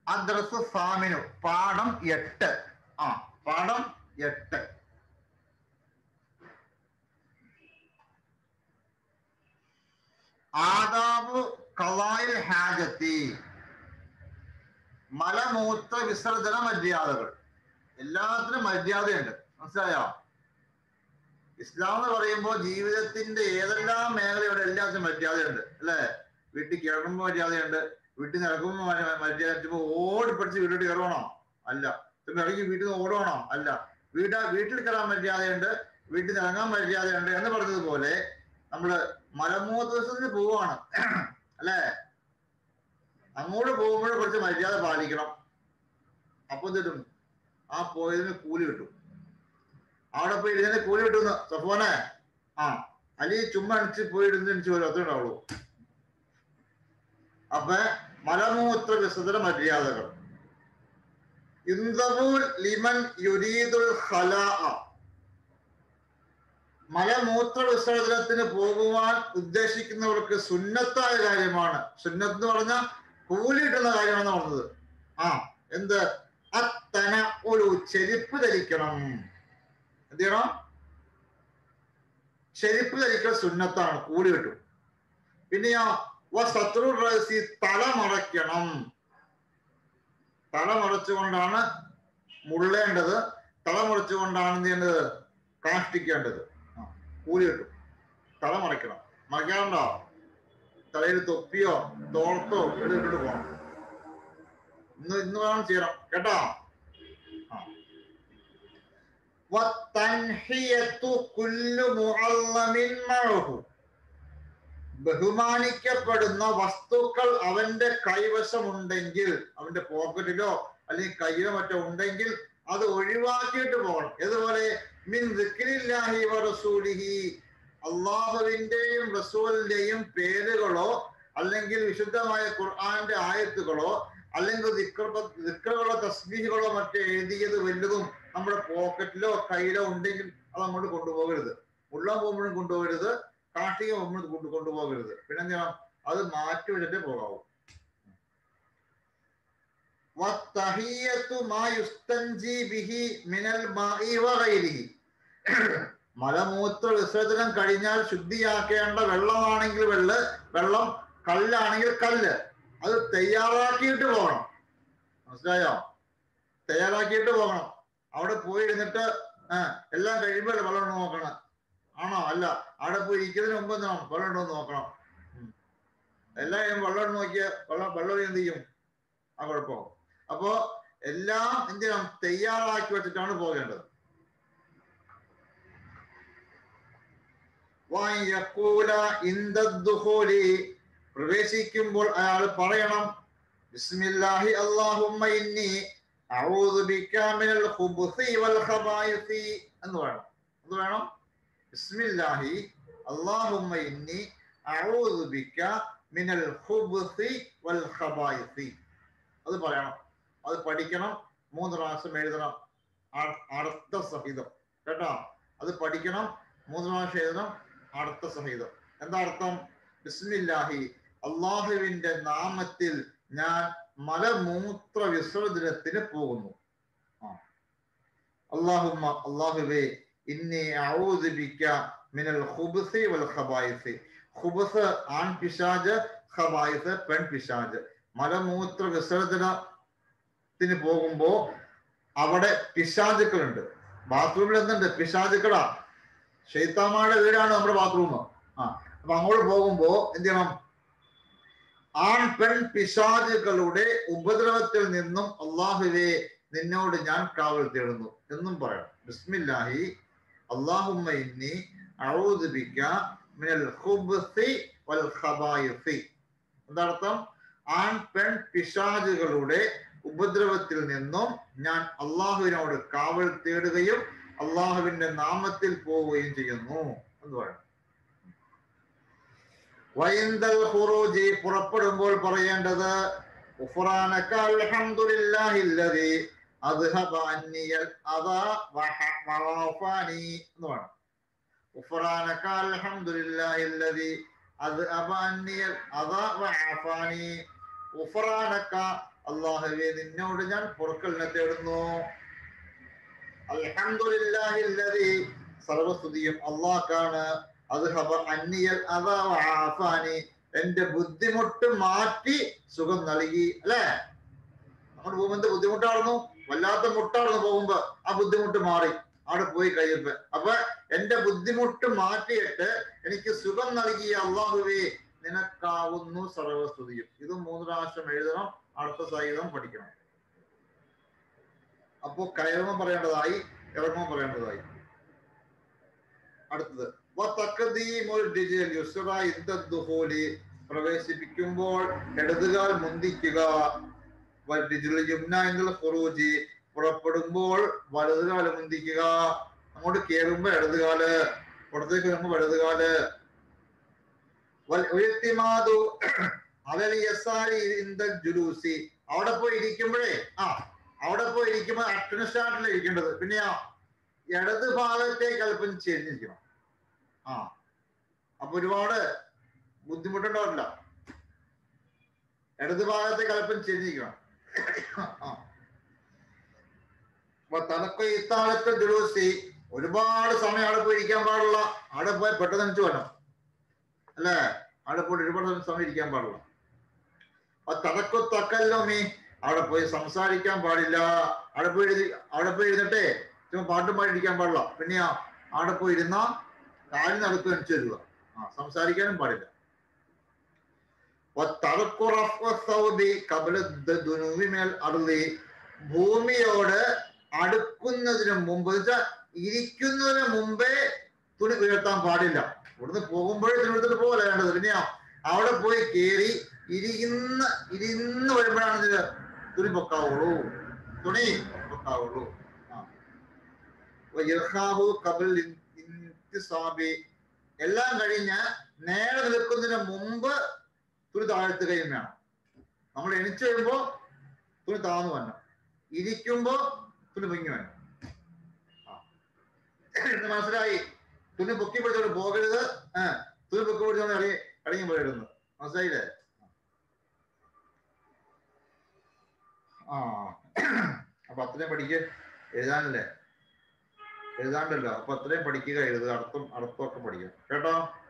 അദ്രസ് സാമിനു പാഠം എട്ട് ആ പാഠം എട്ട് ആദാബു കളായിൽ ഹാജത്തി മലമൂത്ര വിസർജന മര്യാദകൾ എല്ലാത്തിനും മര്യാദയുണ്ട് മനസ്സിലായോ ഇസ്ലാം എന്ന് പറയുമ്പോൾ ജീവിതത്തിന്റെ ഏതെല്ലാം മേഖലയുടെ എല്ലാത്തിനും മര്യാദയുണ്ട് അല്ലേ വീട്ടിൽ കിടക്കുമ്പോൾ മര്യാദയുണ്ട് വീട്ടിൽ നടക്കുമ്പോൾ മര്യ- മര്യാദ ഇപ്പൊ ഓടി പഠിച്ച് വീട്ടിൽ കയറണോ അല്ല ഇപ്പൊ ഇറങ്ങി വീട്ടിൽ നിന്ന് ഓടണോ അല്ല വീട് വീട്ടിൽ കയറാൻ മര്യാദയുണ്ട് വീട്ടിൽ നിന്ന് ഇറങ്ങാൻ മര്യാദയുണ്ട് എന്ന് പറഞ്ഞതുപോലെ നമ്മള് മലമൂത്രത്തിന് പോവാണ് അല്ലേ അങ്ങോട്ട് പോകുമ്പോൾ കുറച്ച് മര്യാദ പാലിക്കണം അപ്പൊ എന്തിട്ടും ആ പോയതിന് കൂലി കിട്ടും അവിടെ പോയി ഇരുന്നതിന് കൂലി കിട്ടുന്ന സഫോനെ ആ അല്ലെങ്കിൽ ചുമ്മാ അണിച്ച് പോയി ഇരുന്ന് പോലും അത്രേ ഉണ്ടാവുള്ളൂ അപ്പൊ മലമൂത്ര വിസർജന മര്യാദകൾ ഇന്ദബൂൽ ലിമൻ യുരീദുൽ ഖലാ മലമൂത്ര വിസർജനത്തിന് പോകുവാൻ ഉദ്ദേശിക്കുന്നവർക്ക് സുന്നത്തായ കാര്യമാണ് സുന്നത്ത് എന്ന് പറഞ്ഞാൽ കൂലി കിട്ടുന്ന കാര്യമാണ് പറഞ്ഞത് ആ എന്ത് അത്തന ഒരു ചെരുപ്പ് ധരിക്കണം എന്ത് ചെയ്യണം ചെരുപ്പ് ധരിക്കൽ സുന്നത്താണ് കൂലി കിട്ടും പിന്നെയോ ശത്രു റഹസി തല മറയ്ക്കണം തല മറച്ചുകൊണ്ടാണ് മുള്ളേണ്ടത് തല മറച്ചുകൊണ്ടാണ് എന്ത് ചെയ്യേണ്ടത് കാഷ്ടിക്കേണ്ടത് ആ, കൂലി കിട്ടും തല മറയ്ക്കണം മറയ്ക്കാറുണ്ടോ തലയിൽ തൊപ്പിയോ തോർത്തോ എടുത്തിട്ട് പോകണം ഇന്ന് ഇന്ന് വേണം ചെയ്യണം കേട്ടോ ആ. വത്തൻഹിയത്തു കുല്ലു മുഅല്ലമിൻ മഅഹു. ബഹുമാനിക്കപ്പെടുന്ന വസ്തുക്കൾ അവന്റെ കൈവശമുണ്ടെങ്കിൽ അവന്റെ പോക്കറ്റിലോ അല്ലെങ്കിൽ കയ്യിലോ മറ്റോ ഉണ്ടെങ്കിൽ അത് ഒഴിവാക്കിയിട്ട് പോകണം ഇതുപോലെ മിൻ ദിക്രില്ലാഹി വ റസൂലിഹി അള്ളാഹുവിന്റെയും റസൂലിന്റെയും പേരുകളോ അല്ലെങ്കിൽ വിശുദ്ധമായ ഖുർആന്റെ ആയത്തുകളോ അല്ലെങ്കിൽ ദിക്റുകളോ തസ്ബീഹുകളോ മറ്റോ എഴുതിയത് വല്ലതും നമ്മുടെ പോക്കറ്റിലോ കയ്യിലോ ഉണ്ടെങ്കിൽ അത് അങ്ങോട്ട് കൊണ്ടുപോകരുത് ഉള്ളം പോകുമ്പോഴും കൊണ്ടുപോകരുത് കാർഷിക പോകുമ്പോഴും കൊണ്ട് കൊണ്ടുപോകരുത് പിന്നെ എന്ത് ചെയ്യണം അത് മാറ്റി വെച്ചിട്ടേ പോകാവൂ വത്തഹിയ്യത്തു മാ യുസ്തൻജി ബിഹി മിനൽ മാഇ വഗൈരിഹി മലമൂത്ര വിസർജനം കഴിഞ്ഞാൽ ശുദ്ധിയാക്കേണ്ട വെള്ളമാണെങ്കിൽ വെള്ള വെള്ളം കല്ലാണെങ്കിൽ കല്ല് അത് തയ്യാറാക്കിയിട്ട് പോകണം മനസ്സിലായോ തയ്യാറാക്കിയിട്ട് പോകണം അവിടെ പോയി ഇരുന്നിട്ട് ആ എല്ലാം കഴിയുമ്പോൾ വെള്ളം ഉണ്ടോ നോക്കണം ആണോ അല്ല അവിടെ പോയി ഇരിക്കുന്നതിന് മുമ്പ് എന്താണ് വെള്ളം ഉണ്ടോ എന്ന് നോക്കണം ഉം. എല്ലാം കഴിയുമ്പോൾ വെള്ളം ഉണ്ടോ നോക്കിയ വെള്ളം വെള്ളം എന്ത് ചെയ്യും ആ കുഴപ്പമാവും അപ്പോ എല്ലാം എന്ത് ചെയ്യണം തയ്യാറാക്കി വെച്ചിട്ടാണ് പോകേണ്ടത് വയഖൂല ഇന്ദ ദുഖൂലി പ്രവേശിക്കുമ്പോൾ അയാൾ പറയണം ബിസ്മില്ലാഹി അല്ലാഹുമ്മ ഇന്നി അഊദു ബിക മിനൽ ഖുബുസി വൽ ഖബായിസി എന്ന് വേണം എന്ന് വേണം ബിസ്മില്ലാഹി അല്ലാഹുമ്മ ഇന്നി അഊദു ബിക മിനൽ ഖുബുസി വൽ ഖബായിസി അത് പറയണം അത് പഠിക്കണം മൂന്ന് പ്രാവശ്യം എഴുതണം അ- അർത്ഥ സഹിതം കേട്ടോ അത് പഠിക്കണം മൂന്ന് പ്രാവശ്യം എഴുതണം അർത്ഥ സഹിതം എന്താ അർത്ഥം ബിസ്മില്ലാഹി അള്ളാഹുവിന്റെ നാമത്തിൽ ഞാൻ മലമൂത്ര വിസർജനത്തിന് പോകുന്നു ആ അള്ളാഹുമ്മ അള്ളാഹുവേ ഇന്നി അഊദു ബിക മിനൽ ഖുബ്സി വൽ ഖബായിസി ഖുബ്സ് ആൺ പിശാജ് ഖബായിസ് പെൺ പിശാജ് മലമൂത്ര വിസർജനത്തിന് പോകുമ്പോ അവിടെ പിശാചുക്കളുണ്ട് ബാത്റൂമിൽ എന്തുണ്ട് പിശാചുക്കളാ ഷെയ്ത്താമാരുടെ വീടാണ് നമ്മുടെ ബാത്റൂം ആ അപ്പൊ അങ്ങോട്ട് പോകുമ്പോ എന്ത് ചെയ്യണം ആൺ പെൺ പിശാചുക്കളുടെ ഉപദ്രവത്തിൽ നിന്നും അള്ളാഹുവെ നിന്നോട് ഞാൻ കാവൽ തേടുന്നു എന്നും പറയണം ബിസ്മില്ലാഹി അള്ളാഹുമ്മ ഇന്നി അഊദു ബിക മിനൽ ഖുബ്സി വൽ ഖബായിസി എന്താർത്ഥം ആൺ പെൺ പിശാചുകളുടെ ഉപദ്രവത്തിൽ നിന്നും ഞാൻ അള്ളാഹുവിനോട് കാവൽ തേടുകയും അള്ളാഹുവിന്റെ നാമത്തിൽ പോവുകയും ചെയ്യുന്നു എന്ന് പറയണം വൈന്തൽ ഖുറൂജി പുറപ്പെടുമ്പോൾ പറയേണ്ടത് ഉഫ്റാനക അൽഹംദുലില്ലാഹില്ലദി അദ്ഹബ അന്നിയൽ അദാ വഹ- വഅഫാനി എന്ന് വേണം ഉഫ്റാനക അൽഹംദുലില്ലാഹില്ലദി അദ്ഹബ അന്നിയൽ അദാ വഅഫാനി ഉഫ്റാനക അള്ളാഹുവെ നിന്നോട് ഞാൻ പൊറുക്കലിനെ തേടുന്നു അൽഹംദുലില്ലാഹില്ലദി സർവസ്തുതിയും അള്ളാഹ്ക്കാണ് അത് ഹബ അന്നിയൽ അതാ ആഫാനി എന്റെ ബുദ്ധിമുട്ട് മാറ്റി സുഖം നൽകി അല്ലേ നമ്മൾ പോകുമ്പോൾ എന്ത് ബുദ്ധിമുട്ടായിരുന്നു വല്ലാത്ത മുട്ടായിരുന്നു പോകുമ്പോ ആ ബുദ്ധിമുട്ട് മാറി അവിടെ പോയി കഴിയുമ്പോ അപ്പൊ എന്റെ ബുദ്ധിമുട്ട് മാറ്റിയിട്ട് എനിക്ക് സുഖം നൽകിയ അള്ളാഹുവേ നിനക്കാവുന്നു സർവസ്തുതിയും ഇത് മൂന്ന് പ്രാവശ്യം എഴുതണം അടുത്ത സഹിതം പഠിക്കണം അപ്പോ കയറുമ്പോൾ പറയേണ്ടതായി ഇറങ്ങുമ്പോൾ പറയേണ്ടതായി അടുത്തത് വതഖദീമുൽ ഡിജിൽ യുസ്റ ഇദ്ദ ദുഖൂലി പ്രവേശിപ്പിക്കുമ്പോൾ ഇടതുകാൽ മുന്തിക്കുക വൽഡിജിൽ യുംന എന്നുള്ള ഖുറൂജി പുറപ്പെടുമ്പോൾ വലതുകാല് മുന്തിക്കുക അങ്ങോട്ട് കയറുമ്പോ ഇടതുകാല് പുറത്തേക്ക് വരുമ്പോ വലതുകാല് വൽ ഉയർത്തിമാതു അവൽ യസാരി ഇന്ദ ജുലൂസി അവിടെ പോയി ഇരിക്കുമ്പോഴേ ആ അവിടെ പോയി ഇരിക്കുമ്പോൾ അറ്റൻസ്റ്റാർട്ടിൽ ഇരിക്കേണ്ടത് പിന്നെയാ ഇടത് ഭാഗത്തേക്ക് അല്പം ചെരിഞ്ഞിരിക്കണം ആ അപ്പൊ ഒരുപാട് ബുദ്ധിമുട്ടുണ്ടാവില്ല ഇടത് ഭാഗത്തേക്ക് അല്പം ചെരിഞ്ഞിരിക്കണം ആ അപ്പൊ തലക്ക് ഇത്താഴത്തെ ജുലൂസി ഒരുപാട് സമയം അവിടെ പോയി ഇരിക്കാൻ പാടില്ല അവിടെ പോയി പെട്ടെന്ന് എനിക്ക് വേണം അല്ലേ അവിടെ പോയി ഒരുപാട് സമയം ഇരിക്കാൻ പാടില്ല അപ്പൊ തലക്കു തക്കല്ലോമി അവിടെ പോയി സംസാരിക്കാൻ പാടില്ല അവിടെ പോയി എഴുതി അവിടെ പോയി ഇരുന്നിട്ടേ ചുമ്മാ പാട്ടും പാടി ഇരിക്കാൻ പാടില്ല പിന്നെ അവിടെ പോയി ഇരുന്ന കാലിന് നടക്ക് കാണിച്ചു തരിക ആ സംസാരിക്കാനും പാടില്ല വത്തറക്കു റഫ്വ സൗബി ഖബ്ല ദുനൂബി മേൽ അർളി ഭൂമിയോട് അടുക്കുന്നതിന് മുമ്പ് വെച്ചാൽ ഇരിക്കുന്നതിന് മുമ്പേ തുണി ഉയർത്താൻ പാടില്ല ഇവിടുന്ന് പോകുമ്പോഴേ തുണി എടുത്തിട്ട് പോകല വേണ്ടത് പിന്നെയാ അവിടെ പോയി കേറി ഇരിക്കുന്ന ഇരുന്ന് വരുമ്പോഴാണ് ഇതിന് തുണി പൊക്കാവുള്ളൂ തുണി പൊക്കാവുള്ളൂ ആ. വയർഹാഹു ഖബൽ ഇൻ- ഇന്തിസാബി. എല്ലാം കഴിഞ്ഞ് നേരെ നിൽക്കുന്നതിന് മുമ്പ് തുണി താഴ്ത്തുകയും വേണം നമ്മൾ എണിച്ചു വരുമ്പോ തുണി താന്നു വരണം ഇരിക്കുമ്പോ തുണി പൊങ്ങി വരണം ആ. ഇത് മനസ്സിലായി തുണി പൊക്കി പിടിച്ചോണ്ട് പോകരുത് ആ തുണി പൊക്കി പിടിച്ചോണ്ട് ഇറങ്ങി ഇറങ്ങി പോയിരുന്നു മനസ്സിലായില്ലേ ആ അപ്പൊ അത്രയും പഠിക്ക് എഴുതാനല്ലേ എഴുതാണ്ടല്ലോ അപ്പൊ അത്രയും പഠിക്കുക എഴുതുക അർത്ഥം അർത്ഥമൊക്കെ പഠിക്കുക കേട്ടോ